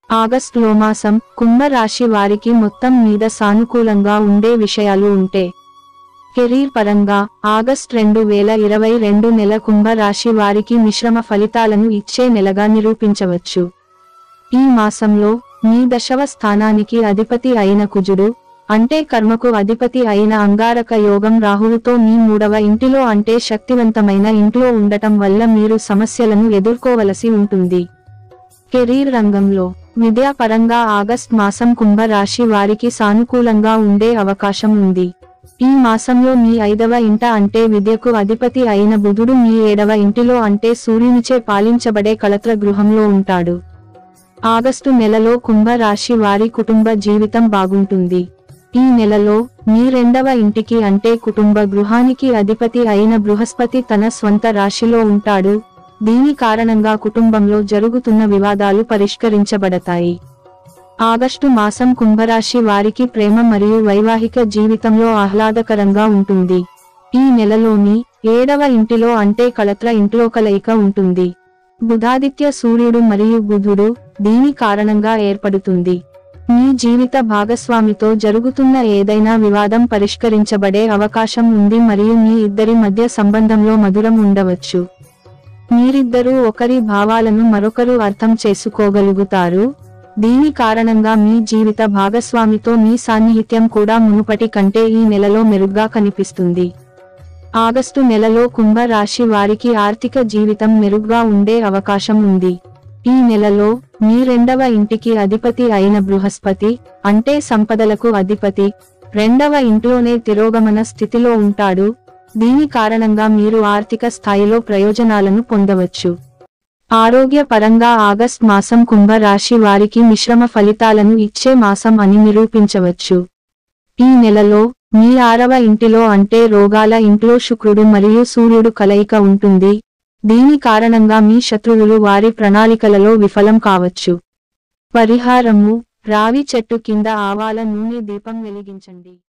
ఆగస్టులో మాసం కుంభరాశి వారికి మొత్తం మీద సానుకూలంగా ఉండే విషయాలు ఉంటే కెరీర్ పరంగా ఆగస్ట్ రెండు వేల ఇరవై రెండు నెల కుంభరాశి వారికి మిశ్రమ ఫలితాలను ఇచ్చే నెలగా నిరూపించవచ్చు ఈ మాసంలో మీ దశవ స్థానానికి అధిపతి అయిన కుజుడు అంటే కర్మకు అధిపతి అయిన అంగారక యోగం రాహువుతో మీ మూడవ ఇంటిలో అంటే శక్తివంతమైన ఇంట్లో ఉండటం వల్ల మీరు సమస్యలను ఎదుర్కోవలసి ఉంటుంది కెరీర్ రంగంలో విద్యాపరంగా ఆగస్ట్ మాసం కుంభరాశి వారికి సానుకూలంగా ఉండే అవకాశం ఉంది ఈ మాసంలో మీ ఐదవ ఇంట అంటే విద్యకు అధిపతి అయిన బుధుడు మీ ఏడవ ఇంటిలో అంటే సూర్యునిచే పాలించబడే కళత్ర గృహంలో ఉంటాడు ఆగస్టు నెలలో కుంభరాశి వారి కుటుంబ జీవితం బాగుంటుంది ఈ నెలలో మీ రెండవ ఇంటికి అంటే కుటుంబ గృహానికి అధిపతి అయిన బృహస్పతి తన స్వంత రాశిలో ఉంటాడు దీని కారణంగా కుటుంబంలో జరుగుతున్న వివాదాలు పరిష్కరించబడతాయి ఆగస్టు మాసం కుంభరాశి వారికి ప్రేమ మరియు వైవాహిక జీవితంలో ఆహ్లాదకరంగా ఉంటుంది ఈ నెలలోని ఏడవ ఇంటిలో అంటే కళత్ర ఇంట్లో కలయిక ఉంటుంది బుధాదిత్య సూర్యుడు మరియు బుధుడు దీని కారణంగా ఏర్పడుతుంది మీ జీవిత భాగస్వామితో జరుగుతున్న ఏదైనా వివాదం పరిష్కరించబడే అవకాశం ఉంది మరియు మీ ఇద్దరి మధ్య సంబంధంలో మధురం ఉండవచ్చు మీరిద్దరూ ఒకరి భావాలను మరొకరు అర్థం చేసుకోగలుగుతారు దీని కారణంగా మీ జీవిత భాగస్వామితో మీ సాన్నిహిత్యం కూడా మునుపటి కంటే ఈ నెలలో మెరుగ్గా కనిపిస్తుంది ఆగస్టు నెలలో కుంభ రాశి వారికి ఆర్థిక జీవితం మెరుగ్గా ఉండే అవకాశం ఉంది ఈ నెలలో మీ రెండవ ఇంటికి అధిపతి అయిన బృహస్పతి అంటే సంపదలకు అధిపతి రెండవ ఇంట్లోనే తిరోగమన స్థితిలో ఉంటాడు దీని కారణంగా మీరు ఆర్థిక స్థాయిలో ప్రయోజనాలను పొందవచ్చు ఆరోగ్య పరంగా ఆగస్ట్ మాసం కుంభ రాశి వారికి మిశ్రమ ఫలితాలను ఇచ్చే మాసం అని నిరూపించవచ్చు ఈ నెలలో మీ ఆరవ ఇంటిలో అంటే రోగాల ఇంట్లో శుక్రుడు మరియు సూర్యుడు కలయిక ఉంటుంది దీని కారణంగా మీ శత్రువులు వారి ప్రణాళికలలో విఫలం కావచ్చు పరిహారము రావి చెట్టు కింద ఆవాల నూనె దీపం వెలిగించండి